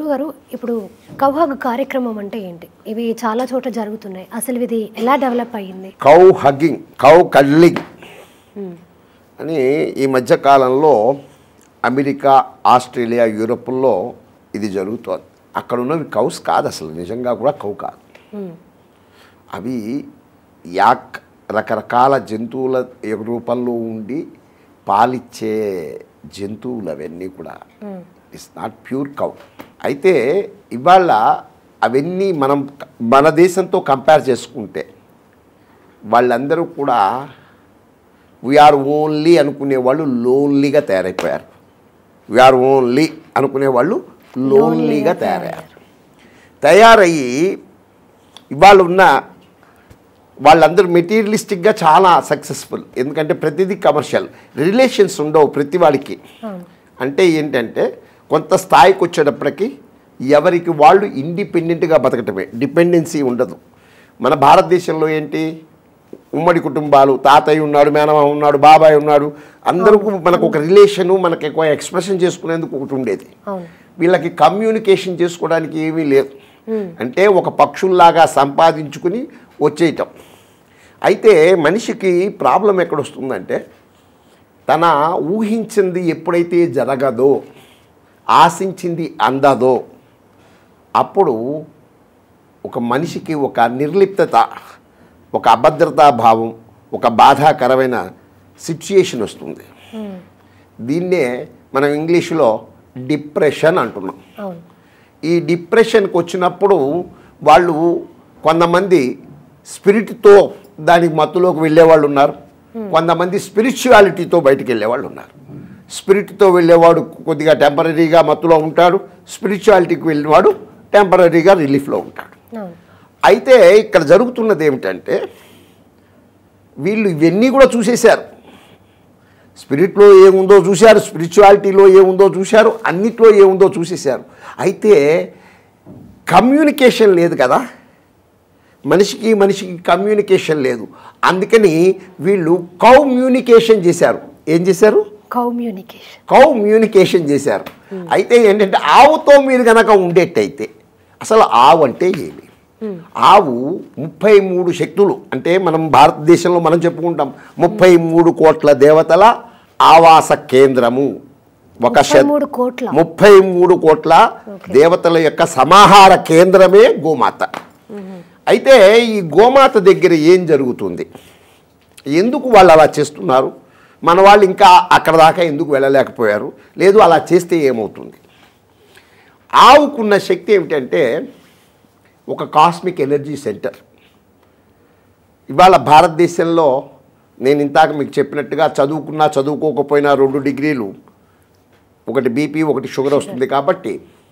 గురుగారు ఇప్పుడు కౌహగ్ కార్యక్రమం అంటే ఏంటి ఇవి చాలా చోట్ల జరుగుతున్నాయి అసలు ఇది ఎలా డెవలప్ అయ్యింది కౌ హగ్గింగ్ కౌ కడ్లింగ్ అని ఈ మధ్య కాలంలో అమెరికా ఆస్ట్రేలియా యూరోప్లో ఇది జరుగుతోంది అక్కడ ఉన్నవి కౌస్ కాదు అసలు నిజంగా కూడా కౌ కాదు అవి యాక్ రకరకాల జంతువుల రూపంలో ఉండి పాలిచ్చే జంతువులు అవన్నీ కూడా ఇట్స్ నాట్ ప్యూర్ కౌ అయితే ఇవాళ అవన్నీ మనం మన దేశంతో కంపేర్ చేసుకుంటే వాళ్ళందరూ కూడా వీఆర్ ఓన్లీ అనుకునే వాళ్ళు లోన్లీగా తయారైపోయారు వీఆర్ ఓన్లీ అనుకునే వాళ్ళు లోన్లీగా తయారయ్యారు తయారయ్యి ఇవాళ ఉన్న వాళ్ళందరూ మెటీరియలిస్టిక్గా చాలా సక్సెస్ఫుల్ ఎందుకంటే ప్రతిదీ కమర్షియల్ రిలేషన్స్ ఉండవు ప్రతి వాడికి అంటే ఏంటంటే కొంత స్థాయికి వచ్చేటప్పటికి ఎవరికి వాళ్ళు ఇండిపెండెంట్గా బతకటమే డిపెండెన్సీ ఉండదు మన భారతదేశంలో ఏంటి ఉమ్మడి కుటుంబాలు తాతయ్య ఉన్నాడు మేనమామ ఉన్నాడు బాబాయ్ ఉన్నాడు అందరూ మనకు ఒక రిలేషను మనకు ఎక్కువ ఎక్స్ప్రెషన్ చేసుకునేందుకు ఒకటి ఉండేది అవును వీళ్ళకి కమ్యూనికేషన్ చేసుకోవడానికి ఏమీ లేదు అంటే ఒక పక్షుల్లాగా సంపాదించుకుని వచ్చేయటం అయితే మనిషికి ప్రాబ్లం ఎక్కడొస్తుందంటే తన ఊహించింది ఎప్పుడైతే జరగదో ఆశించింది అందదో అప్పుడు ఒక మనిషికి ఒక నిర్లిప్తత ఒక అభద్రతా భావం ఒక బాధాకరమైన సిచ్యుయేషన్ వస్తుంది దీన్నే మనం ఇంగ్లీష్లో డిప్రెషన్ అంటున్నాం అవును ఈ డిప్రెషన్కి వచ్చినప్పుడు వాళ్ళు కొంతమంది స్పిరిట్తో దానికి మత్తులోకి వెళ్ళేవాళ్ళు ఉన్నారు కొంతమంది స్పిరిచువాలిటీతో బయటికి వెళ్ళేవాళ్ళు ఉన్నారు స్పిరిట్తో వెళ్ళేవాడు కొద్దిగా టెంపరీగా మత్తులో ఉంటాడు స్పిరిచువాలిటీకి వెళ్ళేవాడు టెంపరీగా రిలీఫ్లో ఉంటాడు అవును అయితే ఇక్కడ జరుగుతున్నది ఏమిటంటే వీళ్ళు ఇవన్నీ కూడా చూసేశారు స్పిరిట్లో ఏముందో చూశారు స్పిరిచువాలిటీలో ఏముందో చూశారు అన్నిట్లో ఏముందో చూసేశారు అయితే కమ్యూనికేషన్ లేదు కదా మనిషికి మనిషికి కమ్యూనికేషన్ లేదు అందుకని వీళ్ళు కమ్యూనికేషన్ చేశారు ఏం చేశారు కమ్యూనికేషన్ కమ్యూనికేషన్ చేశారు అయితే ఏంటంటే ఆవుతో మీరు కనుక ఉండేట్టయితే అసలు ఆవు అంటే ఏమి ఆవు ముప్పై మూడు శక్తులు అంటే మనం భారతదేశంలో మనం చెప్పుకుంటాం ముప్పై మూడు కోట్ల దేవతల ఆవాస కేంద్రము ఒక శత- మూడు కోట్ల ముప్పై మూడు కోట్ల దేవతల యొక్క సమాహార కేంద్రమే గోమాత అయితే ఈ గోమాత దగ్గర ఏం జరుగుతుంది ఎందుకు వాళ్ళు అలా చేస్తున్నారు మన వాళ్ళు ఇంకా అక్కడ దాకా ఎందుకు వెళ్ళలేకపోయారు లేదు అలా చేస్తే ఏమవుతుంది ఆవుకున్న శక్తి ఏమిటంటే ఒక కాస్మిక్ ఎనర్జీ సెంటర్ ఇవాళ భారతదేశంలో నేను ఇంతాక మీకు చెప్పినట్టుగా చదువుకున్నా చదువుకోకపోయినా రెండు డిగ్రీలు ఒకటి బీపీ ఒకటి షుగర్ వస్తుంది కాబట్టి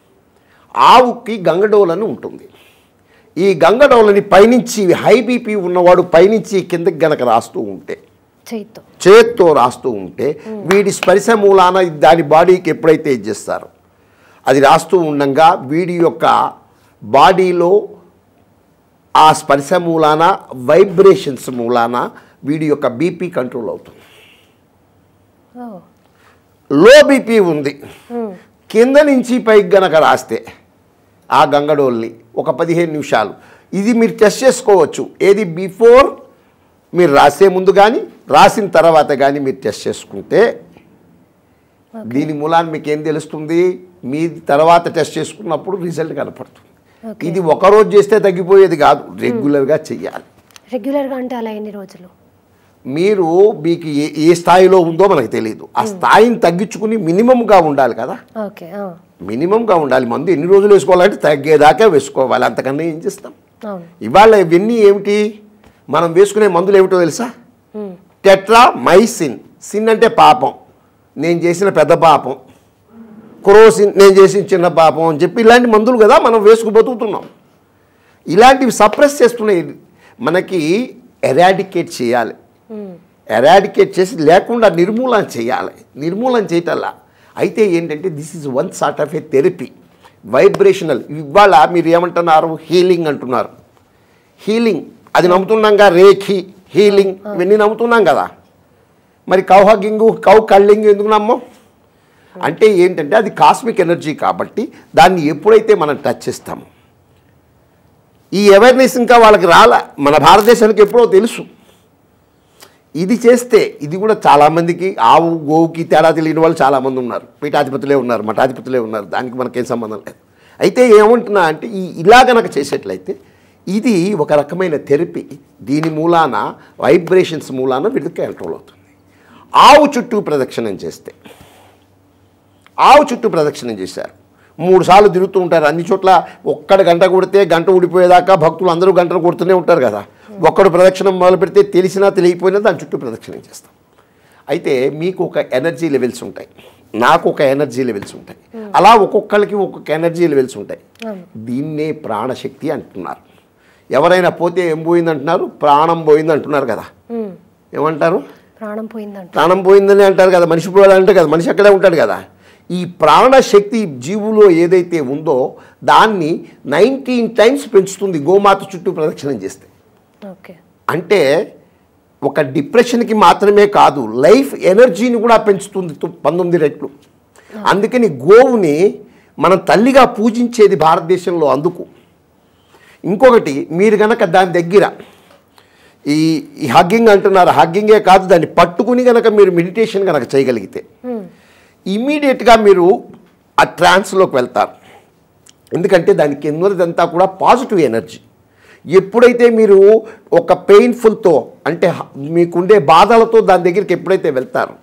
ఆవుకి గంగడోలని ఉంటుంది ఈ గంగడోలని పైనుంచి హై బీపీ ఉన్నవాడు పైనుంచి కిందకి గనక రాస్తూ ఉంటే చేయితో చేత్తో రాస్తూ ఉంటే వీడి స్పర్శ మూలాన దాని బాడీకి ఎప్పుడైతే ఇది చేస్తారో అది రాస్తూ ఉండంగా వీడి యొక్క బాడీలో ఆ స్పర్శ మూలాన వైబ్రేషన్స్ మూలాన వీడి యొక్క బీపీ కంట్రోల్ అవుతుంది ఓ లో బీపీ ఉంది కింద నుంచి పైకి గనక రాస్తే ఆ గంగడోల్ని ఒక పదిహేను నిమిషాలు ఇది మీరు టెస్ట్ చేసుకోవచ్చు ఏది బిఫోర్ మీరు రాసే ముందు కానీ రాసిన తర్వాత కానీ మీరు టెస్ట్ చేసుకుంటే దీని మూలాన్ని మీకు ఏం తెలుస్తుంది మీ తర్వాత టెస్ట్ చేసుకున్నప్పుడు రిజల్ట్ కనపడుతుంది Okay. ఇది ఒక రోజు చేస్తే తగ్గిపోయేది కాదు రెగ్యులర్గా చెయ్యాలి రెగ్యులర్గా అంటే అలా ఎన్ని రోజులు మీరు మీకు ఏ ఏ స్థాయిలో ఉందో మనకు తెలియదు ఆ స్థాయిని తగ్గించుకుని మినిమంగా ఉండాలి కదా ఓకే మినిమంగా ఉండాలి మందు ఎన్ని రోజులు వేసుకోవాలంటే తగ్గేదాకా వేసుకోవాలి అంతకన్నా ఏం చేస్తాం అవును ఇవాళ ఇవన్నీ ఏమిటి మనం వేసుకునే మందులు ఏమిటో తెలుసా టెట్రా మైసిన్ సిన్ అంటే పాపం నేను చేసిన పెద్ద పాపం క్రోసిన్ నేను చేసిన చిన్న పాపం అని చెప్పి ఇలాంటి మందులు కదా మనం వేసుకు బతుకుతున్నాం ఇలాంటివి సప్రెస్ చేస్తున్నాయి మనకి ఎరాడికేట్ చేయాలి ఎరాడికేట్ చేసి లేకుండా నిర్మూలన చేయాలి నిర్మూలన చేయటల్లా అయితే ఏంటంటే this is one sort of a therapy vibrational ఇవాళ మీరు ఏమంటున్నారు హీలింగ్ అంటున్నారు హీలింగ్ అది నమ్ముతున్నాంగా రేఖి హీలింగ్ ఇవన్నీ నమ్ముతున్నాం కదా మరి కౌ హగ్గింగ్ కౌ కళ్ళింగ్ ఎందుకు నమ్మం అంటే ఏంటంటే అది కాస్మిక్ ఎనర్జీ కాబట్టి దాన్ని ఎప్పుడైతే మనం టచ్ చేస్తామో ఈ అవేర్నెస్ ఇంకా వాళ్ళకి రాలా మన భారతదేశానికి ఎప్పుడో తెలుసు ఇది చేస్తే ఇది కూడా చాలామందికి ఆవు గోవుకి తేడా తెలియని వాళ్ళు చాలామంది ఉన్నారు పీఠాధిపతులే ఉన్నారు మఠాధిపతులే ఉన్నారు దానికి మనకేం సంబంధం లేదు అయితే ఏమంటున్నా అంటే ఈ ఇలా గనక చేసేట్లయితే ఇది ఒక రకమైన థెరపీ దీని మూలాన వైబ్రేషన్స్ మూలాన వీళ్ళకి కంట్రోల్ అవుతుంది ఆవు చుట్టూ ప్రదక్షిణం చేస్తే ఆవు చుట్టూ ప్రదక్షిణం చేశారు మూడు సార్లు తిరుగుతూ ఉంటారు అన్ని చోట్ల ఒక్కడ గంట కొడితే గంట ఊడిపోయేదాకా భక్తులు అందరూ గంటలు కొడుతూనే ఉంటారు కదా ఒక్కడు ప్రదక్షిణం మొదలు పెడితే తెలిసినా తెలియకపోయినా దాని చుట్టూ ప్రదక్షిణం చేస్తాం అయితే మీకు ఒక ఎనర్జీ లెవెల్స్ ఉంటాయి నాకు ఒక ఎనర్జీ లెవెల్స్ ఉంటాయి అలా ఒక్కొక్కరికి ఒక్కొక్క ఎనర్జీ లెవెల్స్ ఉంటాయి దీన్నే ప్రాణశక్తి అంటున్నారు ఎవరైనా పోతే ఏం పోయింది అంటున్నారు ప్రాణం పోయింది అంటున్నారు కదా ఉమ్. ఏమంటారు ప్రాణం పోయిందంట ప్రాణం పోయిందని అంటారు కదా మనిషి పోయాలంటే కదా మనిషి అక్కడే ఉంటాడు కదా ఈ ప్రాణశక్తి జీవులో ఏదైతే ఉందో దాన్ని నైన్టీన్ టైమ్స్ పెంచుతుంది గోమాత చుట్టూ ప్రదక్షిణం చేస్తే ఓకే అంటే ఒక డిప్రెషన్కి మాత్రమే కాదు లైఫ్ ఎనర్జీని కూడా పెంచుతుంది తు- పంతొమ్మిది రెట్లు అందుకని గోవుని మనం తల్లిగా పూజించేది భారతదేశంలో అందుకు ఇంకొకటి మీరు గనక దాని దగ్గర ఈ ఈ హగ్గింగ్ అంటున్నారు హగ్గింగే కాదు దాన్ని పట్టుకుని గనక మీరు మెడిటేషన్ గనక చేయగలిగితే ఇమీడియట్గా మీరు ఆ ట్రాన్స్లోకి వెళ్తారు ఎందుకంటే దానికి ఎన్నోదంతా కూడా పాజిటివ్ ఎనర్జీ ఎప్పుడైతే మీరు ఒక పెయిన్ఫుల్తో అంటే హ- మీకుండే బాధలతో దాని దగ్గరికి ఎప్పుడైతే వెళ్తారు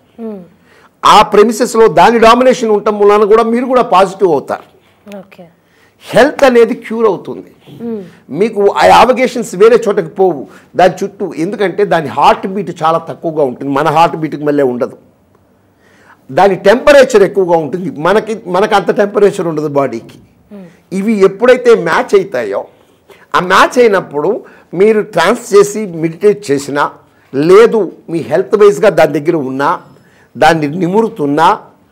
ఆ ప్రెమిసెస్లో దాని డామినేషన్ ఉండటం మూలన కూడా మీరు కూడా పాజిటివ్ అవుతారు ఓకే హెల్త్ అనేది క్యూర్ అవుతుంది మీకు ఆ యావగేషన్స్ వేరే చోటకి పోవు దాని చుట్టూ ఎందుకంటే దాని హార్ట్ బీట్ చాలా తక్కువగా ఉంటుంది మన హార్ట్ బీట్కి మళ్ళీ ఉండదు దాని టెంపరేచర్ ఎక్కువగా ఉంటుంది మనకి మనకు అంత టెంపరేచర్ ఉండదు బాడీకి ఇవి ఎప్పుడైతే మ్యాచ్ అవుతాయో ఆ మ్యాచ్ అయినప్పుడు మీరు ట్రాన్స్ చేసి మెడిటేట్ చేసినా లేదు మీ హెల్త్ వైజ్గా దాని దగ్గర ఉన్నా దాన్ని నిమురుతున్నా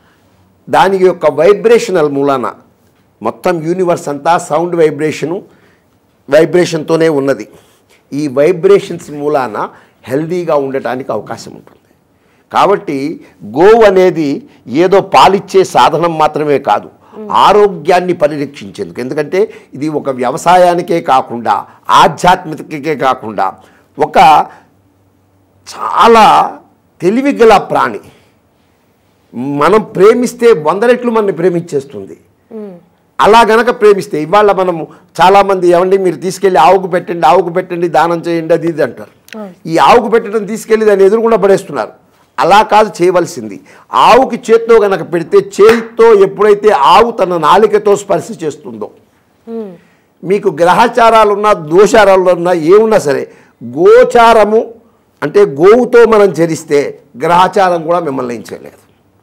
దాని యొక్క వైబ్రేషనల్ మూలాన మొత్తం యూనివర్స్ అంతా సౌండ్ వైబ్రేషను వైబ్రేషన్తోనే ఉన్నది ఈ వైబ్రేషన్స్ మూలాన హెల్దీగా ఉండటానికి అవకాశం ఉంటుంది కాబట్టి గోవు అనేది ఏదో పాలిచ్చే సాధనం మాత్రమే కాదు ఆరోగ్యాన్ని పరిరక్షించేందుకు ఎందుకంటే ఇది ఒక వ్యవసాయానికే కాకుండా ఆధ్యాత్మికకే కాకుండా ఒక చాలా తెలివిగల ప్రాణి మనం ప్రేమిస్తే వంద రెట్లు మనని ప్రేమించేస్తుంది అలా గనక ప్రేమిస్తే ఇవాళ మనము చాలామంది ఏమండి మీరు తీసుకెళ్ళి ఆవుకు పెట్టండి ఆవుకు పెట్టండి దానం చేయండి అది ఇది అంటారు ఈ ఆవుకు పెట్టడం తీసుకెళ్ళి దాన్ని ఎదురుగుండా పడేస్తున్నారు అలా కాదు చేయవలసింది ఆవుకి చేత్తో గనక పెడితే చేతితో ఎప్పుడైతే ఆవు తన నాలికతో స్పర్శ చేస్తుందో మీకు గ్రహచారాలున్నా దోషారాలున్నా ఏమున్నా సరే గోచారము అంటే గోవుతో మనం చరిస్తే గ్రహచారం కూడా మిమ్మల్ని ఏం చేయలేదు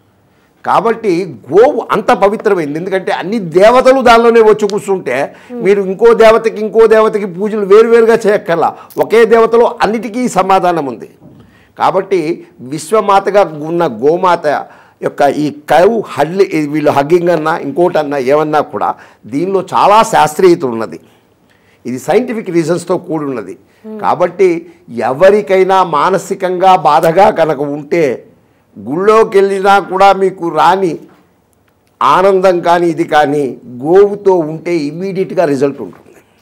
కాబట్టి గోవు అంత పవిత్రమైంది ఎందుకంటే అన్ని దేవతలు దానిలోనే వచ్చి కూర్చుంటే మీరు ఇంకో దేవతకి ఇంకో దేవతకి పూజలు వేరువేరుగా చేయక్కర్లా ఒకే దేవతలో అన్నిటికీ సమాధానం ఉంది కాబట్టి విశ్వమాతగా ఉన్న గోమాత యొక్క ఈ కవ్ హడ్లి వీళ్ళు హగ్గింగ్ అన్నా ఇంకోటన్నా ఏమన్నా కూడా దీనిలో చాలా శాస్త్రీయత ఉన్నది ఇది సైంటిఫిక్ రీజన్స్తో కూడి ఉన్నది కాబట్టి ఎవరికైనా మానసికంగా బాధగా కనుక ఉంటే గుళ్ళోకి వెళ్ళినా కూడా మీకు రాని ఆనందం కానీ ఇది కానీ గోవుతో ఉంటే ఇమీడియట్గా రిజల్ట్ ఉంటుంది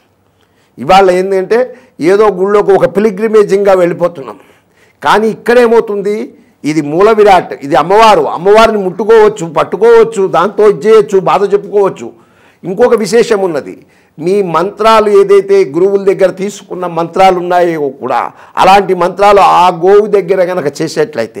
ఇవాళ ఏంటంటే ఏదో గుళ్ళోకి ఒక పిలిగ్రిమేజింగ్గా వెళ్ళిపోతున్నాం కానీ ఇక్కడేమవుతుంది ఇది మూల విరాట్ ఇది అమ్మవారు అమ్మవారిని ముట్టుకోవచ్చు పట్టుకోవచ్చు దాంతో ఇది చేయొచ్చు బాధ చెప్పుకోవచ్చు ఇంకొక విశేషం ఉన్నది మీ మంత్రాలు ఏదైతే గురువుల దగ్గర తీసుకున్న మంత్రాలు ఉన్నాయో కూడా అలాంటి మంత్రాలు ఆ గోవు దగ్గర కనుక చేసేట్లయితే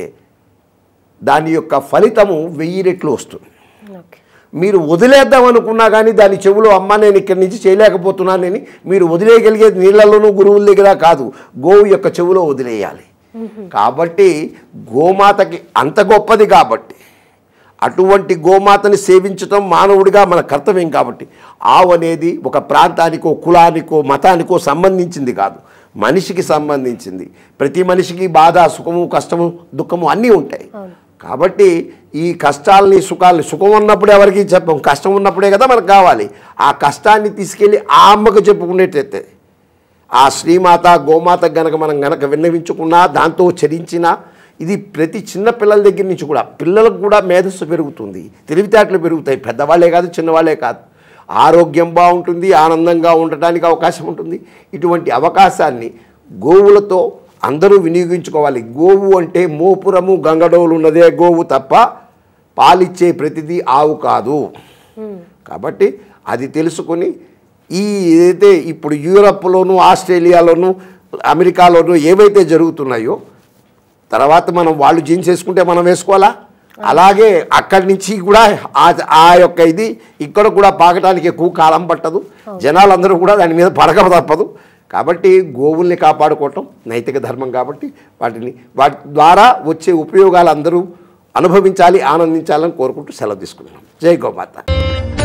దాని యొక్క ఫలితము వెయ్యి రెట్లు వస్తుంది ఓకే మీరు వదిలేద్దాం అనుకున్నా కానీ దాని చెవులో అమ్మ నేను ఇక్కడి నుంచి చేయలేకపోతున్నానని మీరు వదిలేయగలిగేది నీళ్ళలోనూ గురువుల దగ్గర కాదు గోవు యొక్క చెవులో వదిలేయాలి కాబట్టి గోమాతకి అంత గొప్పది కాబట్టి అటువంటి గోమాతని సేవించటం మానవుడిగా మన కర్తవ్యం కాబట్టి ఆవు అనేది ఒక ప్రాంతానికో కులానికో మతానికో సంబంధించింది కాదు మనిషికి సంబంధించింది ప్రతి మనిషికి బాధ సుఖము కష్టము దుఃఖము అన్నీ ఉంటాయి కాబట్టి ఈ కష్టాలని సుఖాలని సుఖం ఉన్నప్పుడు ఎవరికి చెప్పం కష్టం ఉన్నప్పుడే కదా మనకు కావాలి ఆ కష్టాన్ని తీసుకెళ్ళి ఆ అమ్మకు చెప్పుకునేటైతే ఆ శ్రీమాత గోమాత గనక మనం గనక విన్నవించుకున్నా దాంతో చరించినా ఇది ప్రతి చిన్న పిల్లల దగ్గర నుంచి కూడా పిల్లలకు కూడా మేధస్సు పెరుగుతుంది తెలివితేటలు పెరుగుతాయి పెద్దవాళ్ళే కాదు చిన్నవాళ్ళే కాదు ఆరోగ్యం బాగుంటుంది ఆనందంగా ఉండటానికి అవకాశం ఉంటుంది ఇటువంటి అవకాశాన్ని గోవులతో అందరూ వినియోగించుకోవాలి గోవు అంటే మోపురము గంగడోలు ఉన్నదే గోవు తప్ప పాలిచ్చే ప్రతిదీ ఆవు కాదు కాబట్టి అది తెలుసుకొని ఈ ఏదైతే ఇప్పుడు యూరప్లోను ఆస్ట్రేలియాలోను అమెరికాలోను ఏవైతే జరుగుతున్నాయో తర్వాత మనం వాళ్ళు జీన్స్ వేసుకుంటే మనం వేసుకోవాలా అలాగే అక్కడి నుంచి కూడా ఆ ఆ యొక్క ఇది ఇక్కడ కూడా పాకటానికి ఎక్కువ కాలం పట్టదు జనాలందరూ కూడా దాని మీద పడక తప్పదు కాబట్టి గోవుల్ని కాపాడుకోవటం నైతిక ధర్మం కాబట్టి వాటిని వాటి ద్వారా వచ్చే ఉపయోగాలు అందరూ అనుభవించాలి ఆనందించాలని కోరుకుంటూ సెలవు తీసుకున్నాం జై గోమాత